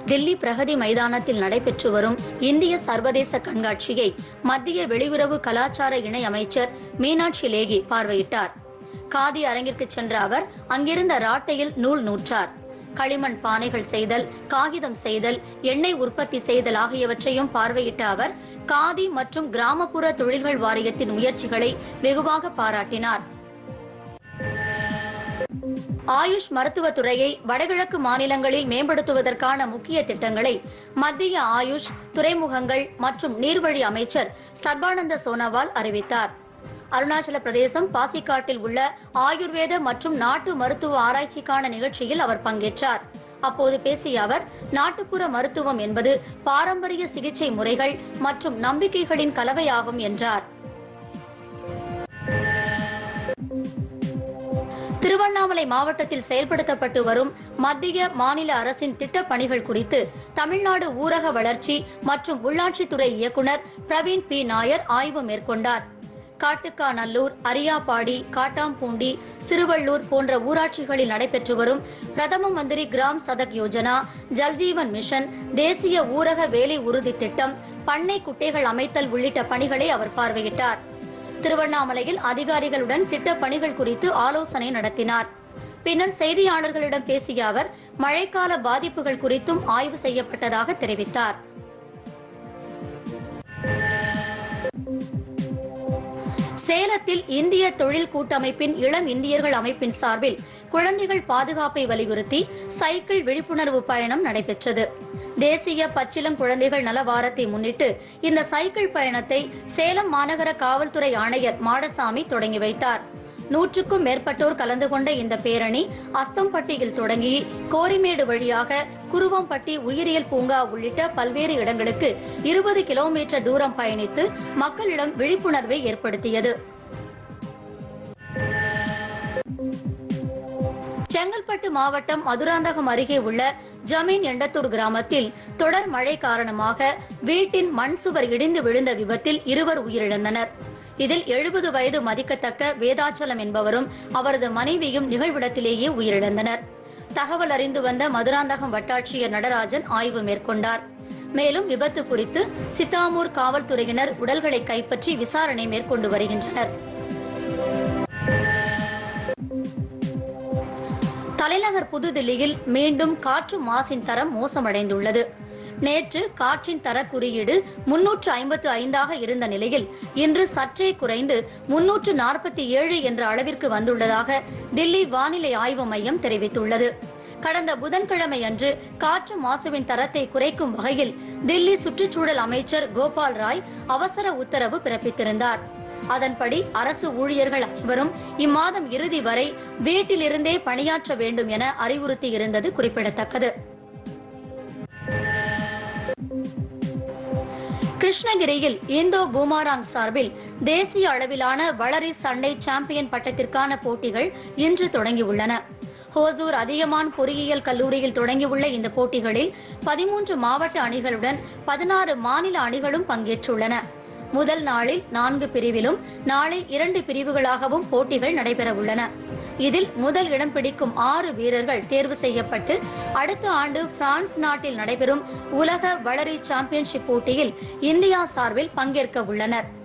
தில்லி பிரகதி மைதானத்தில் நடைபெற்று வரும் இந்திய சர்வதேச கண்காட்சியை மத்திய வெளியுறவு கலாச்சார இணை அமைச்சர் மீனாட்சி லேகி பார்வையிட்டார் காதி அரங்கிற்கு சென்ற அவர் அங்கிருந்த ராட்டையில் நூல் நூற்றார் களிமண் பானைகள் செய்தல் காகிதம் செய்தல் எண்ணெய் உற்பத்தி செய்தல் ஆகியவற்றையும் பார்வையிட்ட அவர் காதி மற்றும் கிராமப்புற தொழில்கள் வாரியத்தின் முயற்சிகளை வெகுவாக பாராட்டினார் ஆயுஷ் மருத்துவத் துறையை வடகிழக்கு மாநிலங்களில் மேம்படுத்துவதற்கான முக்கிய திட்டங்களை மத்திய ஆயுஷ் துறைமுகங்கள் மற்றும் நீர்வழி அமைச்சர் சர்பானந்த சோனோவால் அறிவித்தார் அருணாச்சல பிரதேசம் பாசிக்காட்டில் உள்ள ஆயுர்வேத மற்றும் நாட்டு மருத்துவ ஆராய்ச்சிக்கான நிகழ்ச்சியில் அவர் பங்கேற்றார் அப்போது பேசிய அவர் நாட்டுப்புற மருத்துவம் என்பது பாரம்பரிய சிகிச்சை முறைகள் மற்றும் நம்பிக்கைகளின் கலவையாகும் என்றார் திருவண்ணாமலை மாவட்டத்தில் செயல்படுத்தப்பட்டு வரும் மத்திய மாநில அரசின் திட்டப் பணிகள் குறித்து தமிழ்நாடு ஊரக வளர்ச்சி மற்றும் உள்ளாட்சித்துறை இயக்குநர் பிரவீன் பி நாயர் ஆய்வு மேற்கொண்டார் காட்டுக்காநல்லூர் அரியாபாடி காட்டாம்பூண்டி சிறுவள்ளூர் போன்ற ஊராட்சிகளில் நடைபெற்று வரும் பிரதம மந்திரி கிராம் சதக் யோஜனா ஜல்ஜீவன் மிஷன் தேசிய ஊரக வேலை உறுதி திட்டம் பண்ணை குட்டைகள் அமைத்தல் உள்ளிட்ட பணிகளை அவர் பார்வையிட்டார் திருவண்ணாமலையில் அதிகாரிகளுடன் திட்டப் பணிகள் குறித்து ஆலோசனை நடத்தினார் பின்னர் செய்தியாளர்களிடம் பேசிய அவர் மழைக்கால பாதிப்புகள் குறித்தும் ஆய்வு செய்யப்பட்டதாக தெரிவித்தார் சேலத்தில் இந்திய தொழில் கூட்டமைப்பின் இளம் இந்தியர்கள் அமைப்பின் சார்பில் குழந்தைகள் பாதுகாப்பை வலியுறுத்தி சைக்கிள் விழிப்புணர்வு பயணம் நடைபெற்றது தேசிய பச்சிளம் குழந்தைகள் நல வாரத்தை முன்னிட்டு இந்த சைக்கிள் பயணத்தை சேலம் மாநகர காவல்துறை ஆணையர் மாடசாமி தொடங்கி வைத்தார் நூற்றுக்கும் மேற்பட்டோர் கலந்து கொண்ட இந்த பேரணி அஸ்தம்பட்டியில் தொடங்கி கோரிமேடு வழியாக குருவம்பட்டி உயிரியல் பூங்கா உள்ளிட்ட பல்வேறு இடங்களுக்கு இருபது கிலோமீட்டர் தூரம் பயணித்து மக்களிடம் விழிப்புணர்வை ஏற்படுத்தியது செங்கல்பட்டு மாவட்டம் மதுராந்தகம் அருகே உள்ள ஜமீன் எண்டத்தூர் கிராமத்தில் தொடர் மழை காரணமாக வீட்டின் மண் சுவர் இடிந்து விழுந்த விபத்தில் இருவர் உயிரிழந்தனர் இதில் எழுபது வயது மதிக்கத்தக்க வேதாச்சலம் என்பவரும் அவரது மனைவியும் நிகழ்விடத்திலேயே உயிரிழந்தனர் தகவல் அறிந்து வந்த மதுராந்தகம் வட்டாட்சியர் நடராஜன் ஆய்வு மேற்கொண்டார் மேலும் விபத்து குறித்து சித்தாமூர் காவல்துறையினர் உடல்களை கைப்பற்றி விசாரணை மேற்கொண்டு வருகின்றனர் தலைநகர் புதுதில்லியில் மீண்டும் காற்று மாசின் தரம் மோசமடைந்துள்ளது நேற்று காற்றின் தர குறியீடு முன்னூற்று ஐம்பத்து ஐந்தாக இருந்த நிலையில் இன்று சற்றே குறைந்து முன்னூற்று நாற்பத்தி ஏழு என்ற அளவிற்கு வந்துள்ளதாக தில்லி வானிலை ஆய்வு மையம் தெரிவித்துள்ளது கடந்த புதன்கிழமை அன்று காற்று மாசுவின் தரத்தை குறைக்கும் வகையில் தில்லி சுற்றுச்சூழல் அமைச்சர் கோபால் ராய் அவசர உத்தரவு பிறப்பித்திருந்தார் அதன்படி அரசு ஊழியர்கள் அனைவரும் இம்மாதம் இறுதி வரை வீட்டிலிருந்தே பணியாற்ற வேண்டும் என அறிவுறுத்தியிருந்தது குறிப்பிடத்தக்கது கிருஷ்ணகிரியில் இந்தோ பூமாராங் சார்பில் தேசிய அளவிலான வளரி சண்டை சாம்பியன் பட்டத்திற்கான போட்டிகள் இன்று தொடங்கியுள்ளன ஹோசூர் அதியமான் பொறியியல் கல்லூரியில் தொடங்கியுள்ள இந்த போட்டிகளில் பதிமூன்று மாவட்ட அணிகளுடன் பதினாறு மாநில அணிகளும் பங்கேற்றுள்ளன முதல் நாளில் நான்கு பிரிவிலும் நாளை இரண்டு பிரிவுகளாகவும் போட்டிகள் நடைபெறவுள்ளன இதில் முதல் இடம் பிடிக்கும் ஆறு வீரர்கள் தேர்வு செய்யப்பட்டு அடுத்த ஆண்டு பிரான்ஸ் நாட்டில் நடைபெறும் உலக வளரி சாம்பியன்ஷிப் போட்டியில் இந்தியா சார்பில் பங்கேற்க உள்ளனர்